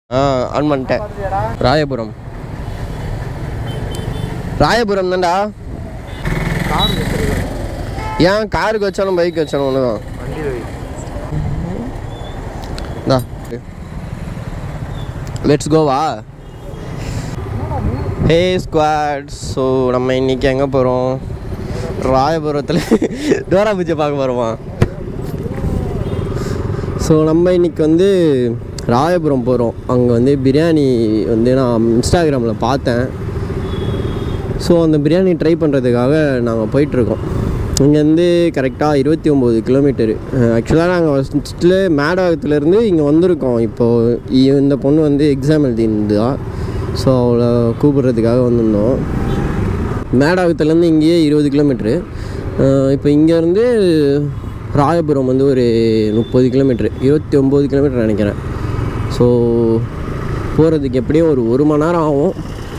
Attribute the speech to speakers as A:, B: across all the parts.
A: ஆ on பண்ணிட்டேன் ராயபுரம் ராயபுரம் தான்டா
B: car வச்சிருக்கேன்
A: ஏன் காருக்கு வச்சாலும் பைக் வச்சாலும் ஒன்று தான்
B: வண்டியில் வை
A: இந்தா let's Goa hey squad so நம்ம இன்னைக்கு எங்கே போகிறோம் ராயபுரத்தில் டோரா பூஜை பார்க்க போகிறோமா ஸோ நம்ம இன்னைக்கு வந்து ராயபுரம் போகிறோம் அங்கே வந்து பிரியாணி வந்து நான் இன்ஸ்டாகிராமில் பார்த்தேன் ஸோ அந்த பிரியாணி ட்ரை பண்ணுறதுக்காக நாங்கள் போயிட்டுருக்கோம் இங்கேருந்து கரெக்டாக இருபத்தி ஒம்பது கிலோமீட்டரு ஆக்சுவலாக நாங்கள் ஃபஸ்ட்டில் மேடாகத்துலேருந்து இங்கே வந்திருக்கோம் இப்போது இ- இந்த பொண்ணு வந்து எக்ஸாம் எழுதியிருந்தா ஸோ அவளை கூப்பிட்றதுக்காக வந்திருந்தோம் மேடாகத்துலேருந்து இங்கேயே இருபது கிலோமீட்ரு இப்போ இங்கேருந்து ராயபுரம் வந்து ஒரு முப்பது கிலோமீட்ரு இருபத்தி ஒம்பது கிலோமீட்டர் நினைக்கிறேன் ஸோ போகிறதுக்கு எப்படியும் ஒரு ஒரு மணி நேரம் ஆகும்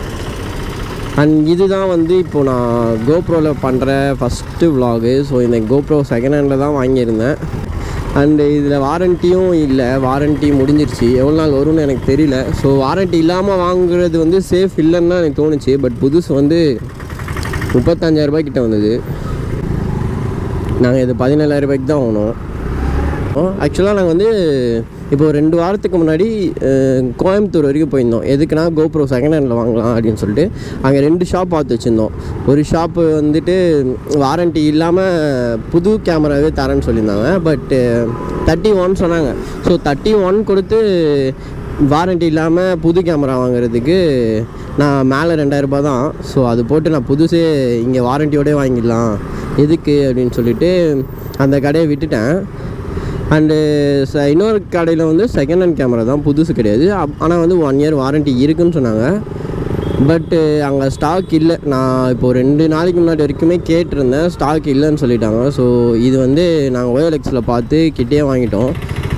A: அண்ட் இதுதான் வந்து இப்போ நான் கோப்ரோவில் பண்ணுற ஃபஸ்ட்டு vlog ஸோ இந்த கோப்ரோ செகண்ட் ஹேண்டில் தான் வாங்கியிருந்தேன் அண்டு இதில் வாரண்ட்டியும் இல்லை வாரண்ட்டி முடிஞ்சிருச்சு எவ்வளோ நாள் வரும்னு எனக்கு தெரியல ஸோ வாரண்ட்டி இல்லாமல் வாங்குறது வந்து சேஃப் இல்லைன்னு தான் எனக்கு தோணுச்சு பட் புதுசு வந்து முப்பத்தஞ்சாயிரம் ரூபாய் கிட்ட வந்தது நாங்கள் இது பதினேழாயிரம் ரூபாய்க்கு தான் வாங்கினோம் ஆக்சுவலாக நாங்கள் வந்து இப்போ ஒரு ரெண்டு வாரத்துக்கு முன்னாடி அஹ், கோயம்புத்தூர் வரைக்கும் போயிருந்தோம் எதுக்குன்னா கோப்ரோ செகண்ட் ஹேண்டில் வாங்கலாம் அப்படின்னு சொல்லிட்டு அங்கே ரெண்டு ஷாப் பார்த்து வச்சுருந்தோம் ஒரு ஷாப்பு வந்துட்டு வாரண்ட்டி இல்லாமல் புது கேமராவே தரேன்னு சொல்லியிருந்தாங்க பட்டு தேர்ட்டி ஒன் சொன்னாங்க ஸோ தேர்ட்டி ஒன் கொடுத்து வாரண்ட்டி இல்லாமல் புது கேமரா வாங்குறதுக்கு நான் மேலே ரெண்டாயிரரூபா தான் ஸோ அது போட்டு நான் புதுசே இங்கே வாரண்ட்டியோடே வாங்கிடலாம் எதுக்கு அப்படின்னு சொல்லிட்டு அந்த கடையை விட்டுட்டேன் அண்டு ச இன்னொரு கடையில் வந்து செகண்ட் ஹேண்ட் கேமரா தான் புதுசு கிடையாது ஆனால் வந்து ஒன் இயர் வாரண்ட்டி இருக்குன்னு சொன்னாங்க பட்டு அங்கே ஸ்டாக் இல்லை நான் இப்போ ரெண்டு நாளைக்கு முன்னாடி வரைக்குமே கேட்டிருந்தேன் ஸ்டாக் இல்லைன்னு சொல்லிட்டாங்க ஸோ இது வந்து நாங்கள் ஓஎல்எக்ஸில் பார்த்து கிட்டே வாங்கிட்டோம்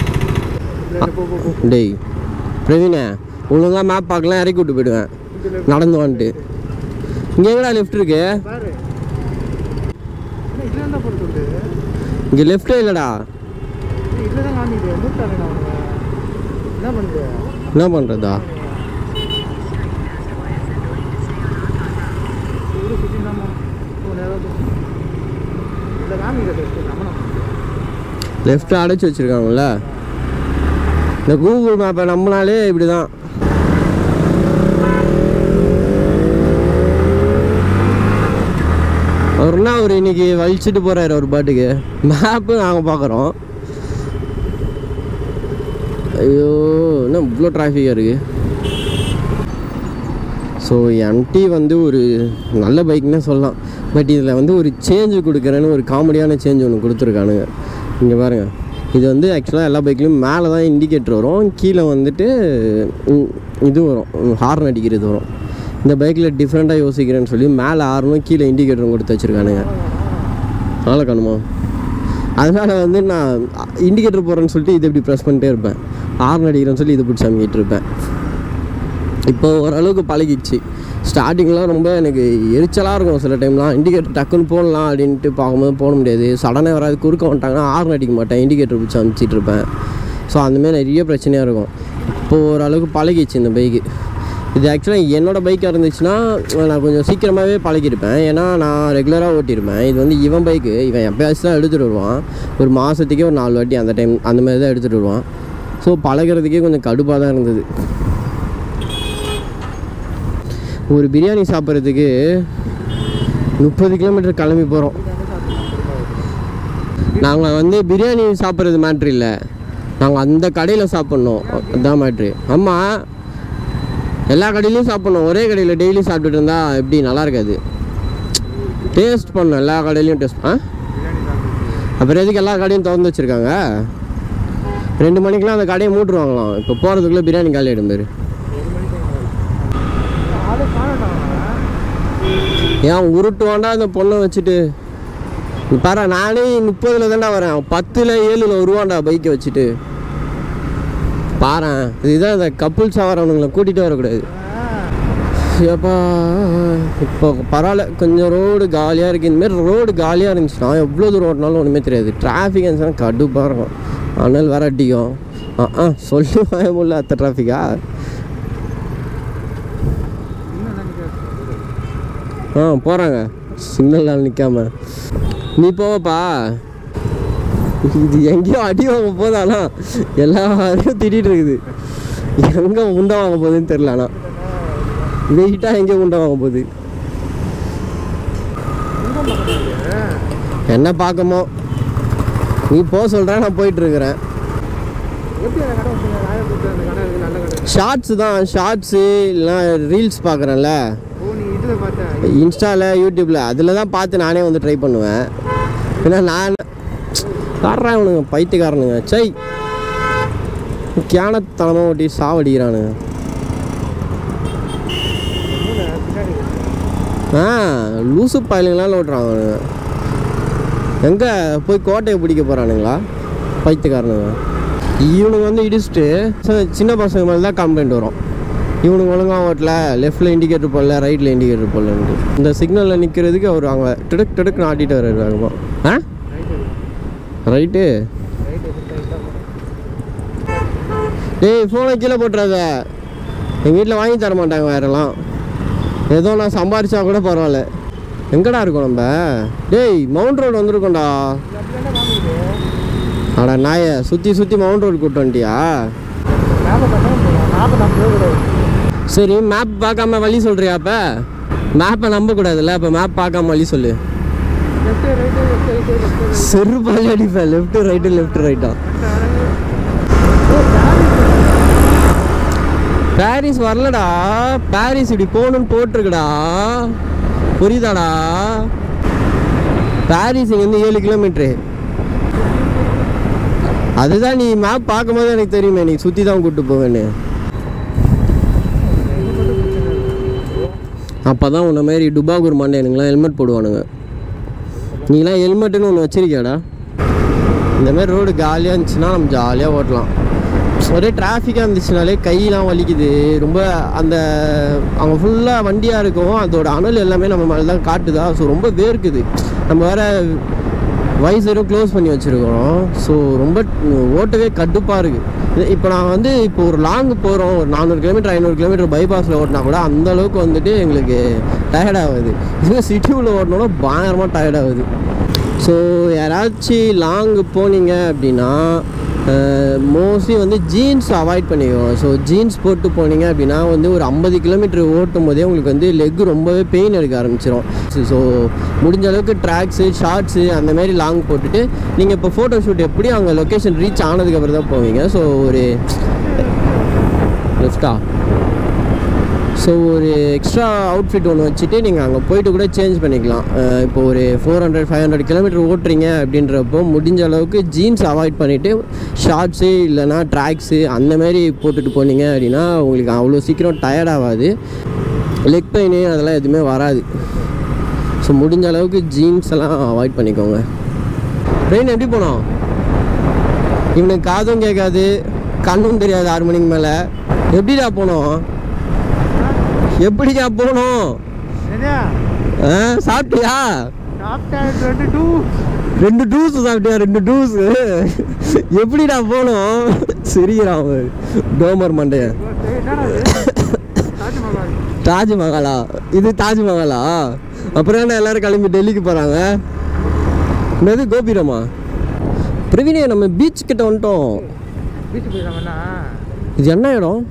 B: போ போ போ
A: டேய் பிரவீனே ஒழுங்காக மேப் பார்க்கலாம் இறக்கி விட்டு போயிடுவேன் நடந்து வந்துட்டு இங்கே எங்கடா லெஃப்ட் இருக்கு
B: பாரு என்ன இதில் என்ன போட்டு சொல்லுது
A: இங்கே லெஃப்ட்டே இல்லைடா
B: இதில் தான் காமிக்குது மூட்டாங்க நான் உனக்கு என்ன பண்ணுது
A: என்ன பண்ணுறதா
B: ஊரு சுற்றி தான் நேரம் இதில் காமிக்குது டெஸ்ட்டு நம்ம
A: லெஃப்ட் அடைச்சி வச்சுருக்காங்கல்ல இந்த கூகுள் மேப்பை நம்பினாலே இப்படி தான் அவர்னா அவர் இன்னைக்கு வலிச்சுட்டு போகிறாரு ஒரு பாட்டுக்கு மேப்பு நாங்கள் பார்க்குறோம் ஐயோ என்ன இவ்வளோ டிராஃபிக்காக இருக்குது ஸோ எம்டி வந்து ஒரு நல்ல பைக்னே சொல்லலாம் பட் இதில் வந்து ஒரு சேஞ்சு கொடுக்குறேன்னு ஒரு காமெடியான சேஞ்ச் ஒன்று கொடுத்துருக்கானுங்க இங்கே பாருங்கள் இது வந்து ஆக்சுவலாக எல்லா பைக்லேயும் மேலே தான் இண்டிகேட்டர் வரும் கீழே வந்துட்டு ம், இது வரும் ஹார்ன் அடிக்கிறது வரும் இந்த பைக்கில் டிஃப்ரெண்ட்டாக யோசிக்கிறேன்னு சொல்லி மேலே ஹார்னும் கீழே இண்டிகேட்டரும் கொடுத்து வச்சுருக்கானுங்க நாளை காணுமா அதனால் வந்து நான் இண்டிகேட்டர் போடுறேன்னு சொல்லிட்டு இதை இப்படி ப்ரெஸ் பண்ணிட்டே இருப்பேன் ஹார்ன் அடிக்கிறேன்னு சொல்லி இதை பிடிச்சி அமைக்கிட்டு இருப்பேன் இப்போ ஓரளவுக்கு பழகிடுச்சு ஸ்டார்டிங்லாம் ரொம்ப எனக்கு எரிச்சலாக இருக்கும் சில டைம்லாம் இண்டிகேட்டர் டக்குன்னு போடலாம் அப்படின்ட்டு பார்க்கும்போது போட முடியாது சடனாக வராது குறுக்க வந்துட்டாங்கன்னா ஆர்ன் அடிக்க மாட்டேன் இண்டிகேட்டர் பிடிச்சி அமுச்சிட்டு இருப்பேன் ஸோ அந்தமாரி நிறைய பிரச்சனையாக இருக்கும் இப்போது ஓரளவுக்கு பழகிடுச்சு இந்த பைக்கு இது ஆக்சுவலாக என்னோடய பைக்காக இருந்துச்சுன்னா நான் கொஞ்சம் சீக்கிரமாகவே பழகிருப்பேன் ஏன்னா நான் ரெகுலராக ஓட்டியிருப்பேன் இது வந்து இவன் பைக்கு இவன் எப்போயாச்சும் தான் எடுத்துகிட்டு வருவான் ஒரு மாதத்துக்கே ஒரு நாலு வாட்டி அந்த டைம் அந்த மாதிரி தான் எடுத்துகிட்டு வருவான் ஸோ பழகுறதுக்கே கொஞ்சம் கடுப்பாக தான் இருந்தது ஒரு பிரியாணி சாப்பிட்றதுக்கு முப்பது கிலோமீட்டர் கிளம்பி போகிறோம் நாங்கள் வந்து பிரியாணி சாப்பிட்றது மேட்ரு இல்லை நாங்கள் அந்த கடையில் சாப்பிட்ணும் அதான் மேட்ரு ஆமாம் எல்லா கடையிலையும் சாப்பிட்ணும் ஒரே கடையில் டெய்லி சாப்பிட்டுட்டு இருந்தா எப்படி நல்லா இருக்காது டேஸ்ட் பண்ணணும் எல்லா கடையிலையும் டேஸ்ட் ஆ அப்புறம் எதுக்கு எல்லா கடையும் திறந்து வச்சுருக்காங்க ரெண்டு மணிக்கெலாம் அந்த கடையை மூட்டுருவாங்களாம் இப்போ போகிறதுக்குள்ளே பிரியாணி காலி ஆகிடும் பேர்
B: ஆளே காணட்டாங்க
A: ஏன் உருட்டுவாண்டா அந்த பொண்ணை வச்சுட்டு நீ பாரு நானே முப்பதுல தான்டா வரேன் அவன் பத்தில் ஏழுல வருவான்டா பைக்கை வச்சுட்டு பாரேன் இதுதான் இந்த கப்புள்ஸாக வரவனுங்களை கூட்டிகிட்டு வரக்கூடாது ஏப்பா இப்போ பரவாயில்ல கொஞ்சம் ரோடு காலியாக இருக்குது இந்தமாரி ரோடு காலியாக இருந்துச்சுன்னா எவ்வளோ தூரம் ஓட்டினாலும் ஒன்றுமே தெரியாது டிராஃபிக் இருந்துச்சுன்னா கடுப்பாக இருக்கும் ஆனால் வேற அடிக்கும் ஆ ஆ சொல்லி வாய முடியல அத்த டிராஃபிக்கா ஆ போகிறாங்க சிக்னல் நிற்காம நீ போவப்பா இது எங்கேயோ அடி வாங்க போகுது ஆனால் எல்லாரையும் திட்டிகிட்டு இருக்குது எங்கே உண்டை வாங்க போகுதுன்னு தெரில ஆனால் வெயிட்டாக எங்கே உண்டை வாங்க போகுது என்ன பார்க்கமோ நீ போக சொல்கிற நான் போயிட்டுருக்கிறேன்
B: எப்படி அந்த கடை வச்சுங்க ராயம் கொடுத்து அந்த கடை இருக்கு நல்ல கடை
A: ஷார்ட்ஸ் தான் ஷார்ட்ஸு இல்லைனா ரீல்ஸ் பார்க்குறேன்ல
B: ஓ நீ இதில் பார்த்தேன்
A: இன்ஸ்டாவில் யூடியூப்பில் அதில் தான் பார்த்து நானே வந்து ட்ரை பண்ணுவேன் ஏன்னா நான் வர்றேன் இவனுங்க பைத்தியக்காரனுங்க சை கேனத்தனமாக ஓட்டி சாவடிக்கிறானுங்க
B: மூணு பின்னாடி
A: ஆ லூசு பயலுங்களாம் ஓட்டுறாங்க அவனுங்க எங்கே போய் கோட்டையை பிடிக்க போகிறானுங்களா பைத்தியக்காரனுங்க இவனுங்க வந்து இடிச்சுட்டு ச- சின்ன பசங்க மேலே தான் கம்ப்ளைண்ட் வரும் இவனுங்க ஒழுங்காக ஓட்டல லெஃப்ட்டில் இண்டிகேட்டர் போடல ரைட்டில் இண்டிகேட்டர் போடலன்ட்டு இந்த சிக்னலில் நிற்கிறதுக்கு அவர் அவங்க டிடுக் டிடுக்கு ஆட்டிட்டு வர்றாரு வேகமா ஆ
B: ரைட்டு
A: ரைட்டு
B: ரைட்டு ரைட்டாக
A: டேய் ஃபோனை கீழே போட்டுறாத எங்கள் வீட்டில் வாங்கி தர மாட்டாங்க வேறெல்லாம் ஏதோ நான் சம்பாரிச்சா கூட பரவாயில்ல எங்கடா இருக்கோம் நம்ம டேய் மவுண்ட் ரோடு வந்திருக்கோம்டா
B: அப்படியே காமிக்குது
A: அட நாய சுற்றி சுற்றி மவுண்ட் ரோடு கூட்டு வந்துட்டியா
B: மேப்பை பார்த்தா போதும் மேப்பை நம்ம போகக்கூடாது
A: சரி மேப் பார்க்காம வழி சொல்கிறியா அப்போ மேப்பை நம்பக்கூடாதுல்ல அப்போ மேப் பார்க்காம வழி சொல்லு
B: left right left right left
A: செருப்பால் அடிப்பேன் லெஃப்ட்டு ரைட்டு லெஃப்ட் ரைட்டா பாரிஸ் வரலடா பாரிஸ் இப்படி போகணும்னு போட்டிருக்குடா புரியுதாடா பாரிஸ் இங்கேருந்து ஏழு கிலோமீட்ரு அதுதான் நீ மேப் பார்க்கும்போது எனக்கு தெரியுமே நீ சுற்றி தான் கூப்பிட்டு போவேன்னு அப்போ தான் உன்ன மாதிரி டுபாகூர் மண்டையனுங்களாம் ஹெல்மெட் போடுவானுங்க நீலாம் ஹெல்மெட்டுன்னு ஒன்று வச்சிருக்கியாடா இந்த மாதிரி ரோடு காலியாக இருந்துச்சுன்னா நம்ம ஜாலியாக ஓட்டலாம் ஒரே டிராஃபிக்காக இருந்துச்சுனாலே கையெல்லாம் வலிக்குது ரொம்ப அந்த அங்கே ஃபுல்லாக வண்டியாக இருக்கும் அதோட அனல் எல்லாமே நம்ம மேலே தான் காட்டுதா ஸோ ரொம்ப வேர்க்குது நம்ம வேற வைசரும் க்ளோஸ் பண்ணி வச்சுருக்கிறோம் ஸோ ரொம்ப ஓட்டவே கடுப்பாக இருக்குது இப்போ நான் வந்து இப்போ ஒரு லாங் போகிறோம் ஒரு நானூறு கிலோமீட்டர் ஐநூறு கிலோமீட்டர் பைபாஸில் ஓட்டினா கூட அந்த அளவுக்கு வந்துட்டு எங்களுக்கு டயர்ட் ஆகுது இதுவே சிட்டிக்குள்ளே ஓட்டினோன்னா பயங்கரமாக டயர்ட் ஆகுது ஸோ யாராச்சும் லாங் போனீங்க அப்படின்னா மோஸ்ட்லி வந்து ஜீன்ஸ் அவாய்ட் பண்ணிக்குவோம் ஸோ ஜீன்ஸ் போட்டு போனீங்க அப்படின்னா வந்து ஒரு ஐம்பது கிலோமீட்டர் ஓட்டும் போதே உங்களுக்கு வந்து லெக் ரொம்பவே பெயின் எடுக்க ஆரம்பிச்சிடும் ஸோ முடிஞ்ச அளவுக்கு ட்ராக்ஸு ஷார்ட்ஸு அந்த மாதிரி லாங் போட்டுட்டு நீங்கள் இப்போ ஃபோட்டோ ஷூட் எப்படி அங்கே லொக்கேஷன் ரீச் ஆனதுக்கப்புறம் தான் போவீங்க ஸோ ஒரு லெஃப்டா ஸோ ஒரு எக்ஸ்ட்ரா அவுட்ஃபிட் ஒன்று வச்சுட்டு நீங்கள் அங்கே போயிட்டு கூட சேஞ்ச் பண்ணிக்கலாம் அஹ் இப்போ ஒரு four hundred five hundred kilometre ஓட்டுறீங்க அப்படின்றப்போ முடிஞ்ச அளவுக்கு ஜீன்ஸ் அவாய்ட் பண்ணிவிட்டு ஷார்ட்ஸு இல்லைனா ட்ராக்ஸு அந்த மாதிரி போட்டுட்டு போனீங்க அப்படின்னா உங்களுக்கு அவ்வளோ சீக்கிரம் டயர்ட் ஆகாது லெக் பெயின் அதெல்லாம் எதுவுமே வராது ஸோ முடிஞ்ச அளவுக்கு ஜீன்ஸ் எல்லாம் அவாய்ட் பண்ணிக்கோங்க ட்ரெயின் எப்படி போனோம் இவனுக்கு காதும் கேட்காது கண்ணும் தெரியாது ஆறு மணிக்கு மேலே எப்படிடா போனோம் எப்படிடா போனோம்
B: என்ன
A: ஆ சாப்பிட்டியா
B: சாப்பிட்டேன் டுவெண்ட்டி டூ
A: ரெண்டு டூஸ் சாப்பிட்டியா ரெண்டு டூஸ் எப்படிடா போனோம் சிரிக்கிறான் அவன் டோமர் மண்டைய
B: என்னடா இது தாஜ்மஹால்
A: தாஜ்மஹாலா இது தாஜ்மஹாலா அப்புறம் என்ன எல்லாரும் கிளம்பி டெல்லிக்கு போகிறாங்க என்னது கோபிரமா பிரவீனே நம்ம பீச் கிட்ட வந்துட்டோம்
B: பீச் போயிடலாமண்ணா
A: இது என்ன இடம்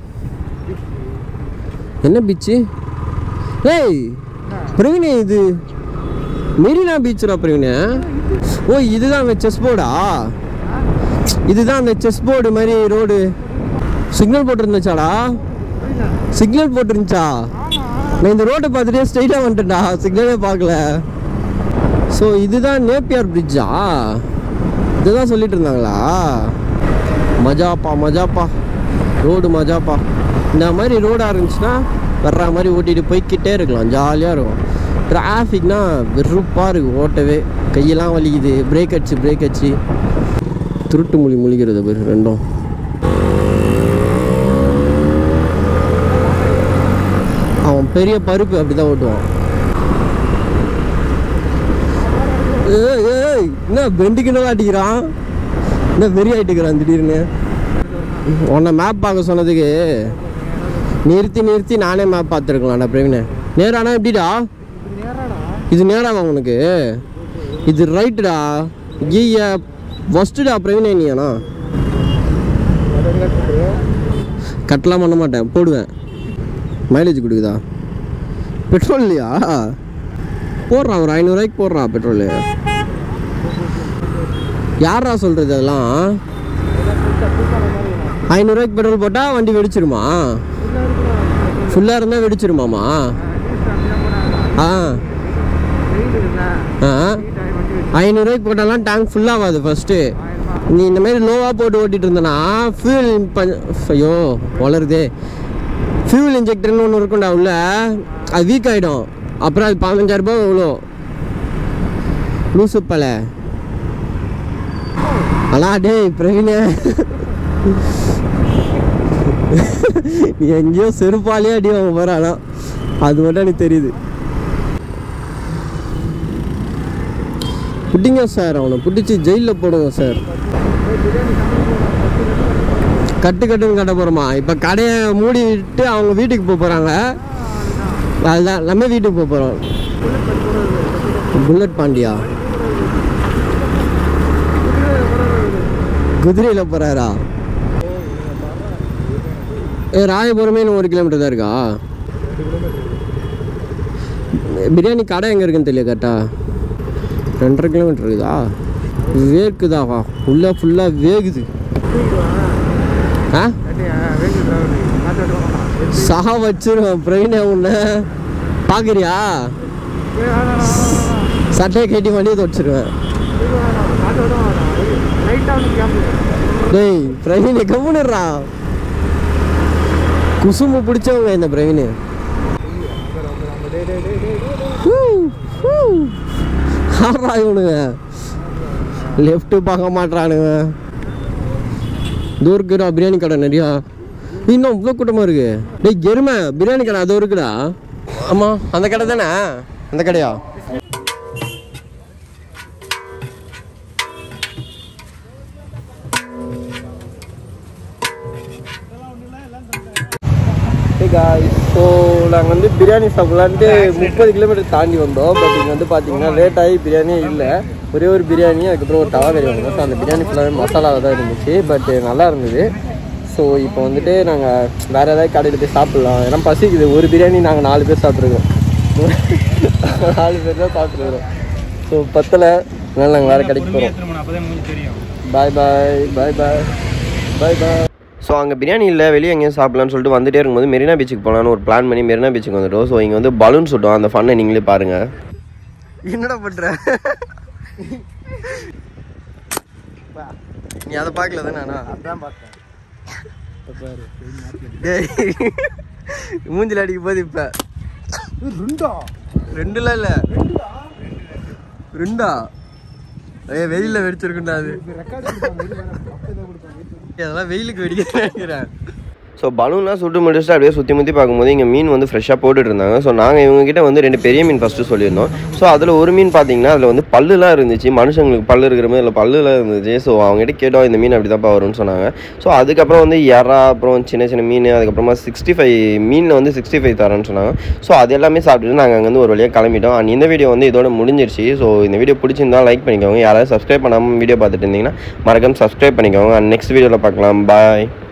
A: என்ன பீச்சு ஏய் பிரவீனே இது மெரினா பீச்சுடா பிரவீனே ஓ இதுதான் அந்த செஸ் போர்டா இதுதான் அந்த செஸ் போர்டு மாதிரி ரோடு சிக்னல் போட்டிருந்துச்சாடா சிக்னல் போட்டிருந்துச்சா நான் இந்த ரோட்டை பார்த்துட்டே ஸ்ட்ரைட்டாக வந்துட்டேன்டா சிக்னலே பார்க்கல ஸோ இதுதான் நேப்பியார் பிரிட்ஜா இதுதான் சொல்லிட்டு இருந்தாங்களா மஜாப்பா மஜாப்பா ரோடு மஜாப்பா இந்த மாதிரி ரோடாக இருந்துச்சுன்னா வர்ற மாதிரி ஓட்டிகிட்டு போய்க்கிட்டே இருக்கலாம் ஜாலியாக இருக்கும் டிராஃபிக்னா வெறுப்பாக இருக்குது ஓட்டவே கையெல்லாம் வலிக்குது பிரேக் அடிச்சு பிரேக் அடிச்சு திருட்டு மொழி முழிக்கிறது பேர் ரெண்டும் அவன் பெரிய பருப்பு அப்படி தான் ஓட்டுவான் ஏய் ஏய் என்ன பெண்டுக்கு அடிக்கிறான் என்ன வெறி ஆயிட்டுக்கிறான் திடீர்னு உன்னை மேப் பார்க்க சொன்னதுக்கு நிறுத்தி நிறுத்தி நானே மேப் பார்த்துருக்கலாம்டா பிரவீனே நேரானா எப்படிடா
B: நேரா
A: இது நேராவா உனக்கு இது ரைட்டுடா ஐயா ஃபஸ்ட்டுடா பிரவீனே நீயாண்ணா கட்டலாம் பண்ண மாட்டேன் போடுவேன் மைலேஜ் கொடுக்குதா பெட்ரோல் இல்லையா போடுறான் ஒரு ஐநூறுரூவாய்க்கு போடுறான் பெட்ரோலு யாரா சொல்கிறது அதெல்லாம் ஐநூறுரூவாய்க்கு பெட்ரோல் போட்டால் வண்டி வெடிச்சிருமா ஃபுல்லாக இருந்தால் வெடிச்சிருமாமா ஆ ஆ ஐநூறுரூவாய்க்கு போட்டாலாம் டேங்க் ஃபுல்லாகாது ஃபஸ்ட்டு நீ இந்த மாதிரி லோவாக போட்டு ஓட்டிகிட்டு இருந்தனா ஃபியூல் ஐயோ வளருதே ஃபியூல் இன்ஜெக்டர்னு ஒன்று இருக்கும்டா உள்ள அது வீக் ஆகிடும் அப்புறம் அது பதினஞ்சாயிரரூபா எவ்வளோ லூசு பல ஆனால் டேய் பிரவீனே நீ எங்கேயோ செருப்பாலே அடி வாங்க போகிற ஆனால் அது மட்டும் எனக்கு தெரியுது பிடிங்க சார் அவனை பிடிச்சி ஜெயிலில் போடுங்க சார் கட்டு கட்டுன்னு கட்ட போகிறோமா இப்போ கடையை மூடி விட்டு அவங்க வீட்டுக்கு போக போகிறாங்க அதுதான் நம்ம வீட்டுக்கு போக போகிறோம் புல்லட் பாண்டியா குதிரையில் போகிறாரா ஏ ராயபுரமே இன்னும் ஒரு கிலோமீட்டர் தான் இருக்கா பிரியாணி கடை எங்கே இருக்குன்னு தெரியல கரெக்டா ரெண்டரை கிலோமீட்டர் இருக்குதா வேர்க்குதாவா உள்ளே ஃபுல்லாக வேகுது ஆ சா வச்சிருவேன் பிரவீன உன்னை பார்க்குறியா சட்டையை கட்டி வண்டியை தொடச்சிருவேன் டேய் பிரவீன் கம்முனுறா குசும்பு பிடிச்சவங்க இந்த பிரவீன் ஆறா இவனுங்க லெஃப்ட்டு பார்க்க மாட்றானுங்க இதோ இருக்குடா பிரியாணி கடை நிறையா இன்னும் இவ்வளோ கூட்டமாக இருக்கு டேய் எருமை பிரியாணி கடை அதோ இருக்குடா ஆமாம் அந்த கடை தானே அந்த கடையா ஸோ நாங்கள் வந்து பிரியாணி சாப்பிட்லான்ட்டு முப்பது கிலோமீட்டர் தாண்டி வந்தோம் பட் இங்கே வந்து பார்த்தீங்கன்னா லேட் ஆகி பிரியாணியே இல்லை ஒரே ஒரு பிரியாணி அதுக்கப்புறம் ஒரு தவா பிரியாணி வந்தோம் ஸோ அந்த பிரியாணி ஃபுல்லாகவே மசாலாவாக தான் இருந்துச்சு பட் நல்லா இருந்தது ஸோ இப்போ வந்துட்டு நாங்கள் வேறு ஏதாவது கடையில் போய் சாப்பிட்லாம் ஏன்னா பசிக்குது ஒரு பிரியாணி நாங்கள் நாலு பேர் சாப்பிட்ருக்கோம் நாலு பேர் தான் சாப்பிட்ருக்குறோம் ஸோ பத்தலை அதனால் நாங்கள் வேறு கடைக்கு போகிறோம் பாய் பாய் பாய் பாய் பாய் பாய் ஸோ அங்கே பிரியாணி இல்லை வெளியே எங்கேயும் சாப்பிடலாம்னு சொல்லிட்டு வந்துட்டே இருக்கும்போது மெரினா பீச்சுக்கு போகலான்னு ஒரு பிளான் பண்ணி மெரினா பீச்சுக்கு வந்துட்டோம் ஸோ இங்கே வந்து பலூன் சுட்டோம் அந்த ஃபன்னை நீங்களே பாருங்க என்னடா பண்ணுற நீ அதை பார்க்கல தானே
B: அதான் பார்த்தேன்
A: டேய் மூஞ்சில் அடிக்கும் போது இப்போ
B: ரெண்டா
A: ரெண்டுலாம் இல்லை ரெண்டா ஏய் வெயிலில் வெடிச்சிருக்குண்டா அது
B: ரெக்கார்ட் கொடுப்பாங்க
A: அதெல்லாம் வெயிலுக்கு வெடிக்க நினைக்கிறேன் ஸோ பலூன்லாம் சுட்டு முடிச்சுட்டு அப்படியே சுற்றி முற்றி பார்க்கும்போது இங்கே மீன் வந்து ஃப்ரெஷ்ஷாக போட்டுட்டு இருந்தாங்க ஸோ நாங்கள் இவங்ககிட்ட வந்து ரெண்டு பெரிய மீன் ஃபஸ்ட்டு சொல்லியிருந்தோம் ஸோ அதில் ஒரு மீன் பார்த்தீங்கன்னா அதில் வந்து பல்லுலாம் இருந்துச்சு மனுஷங்களுக்கு பல்லு இருக்கிற மாதிரி அதில் பல்லுலாம் இருந்துச்சு ஸோ அவங்ககிட்ட கேட்டோம் இந்த மீன் அப்படி தான்ப்பா வரும்னு சொன்னாங்க ஸோ அதுக்கப்புறம் வந்து எறா அப்புறம் சின்ன சின்ன மீன் அதுக்கப்புறமா சிக்ஸ்டி ஃபைவ் மீனில் வந்து சிக்ஸ்டி ஃபைவ் தரேன்னு சொன்னாங்க ஸோ அது எல்லாமே சாப்பிட்டுட்டு நாங்கள் அங்கேருந்து ஒரு வழியாக கிளம்பிட்டோம் அண்ட் இந்த வீடியோ வந்து இதோட முடிஞ்சிருச்சு ஸோ இந்த வீடியோ பிடிச்சிருந்தா லைக் பண்ணிக்கோங்க யாராவது சப்ஸ்கிரைப் பண்ணாமல் வீடியோ பார்த்துட்டு இருந்தீங்கன்னா மறக்காம சப்ஸ்கிரைப் பண்ணிக்கோங்க அண்ட் நெக்ஸ்ட் வீடியோவில் பார்க்கலாம் பாய்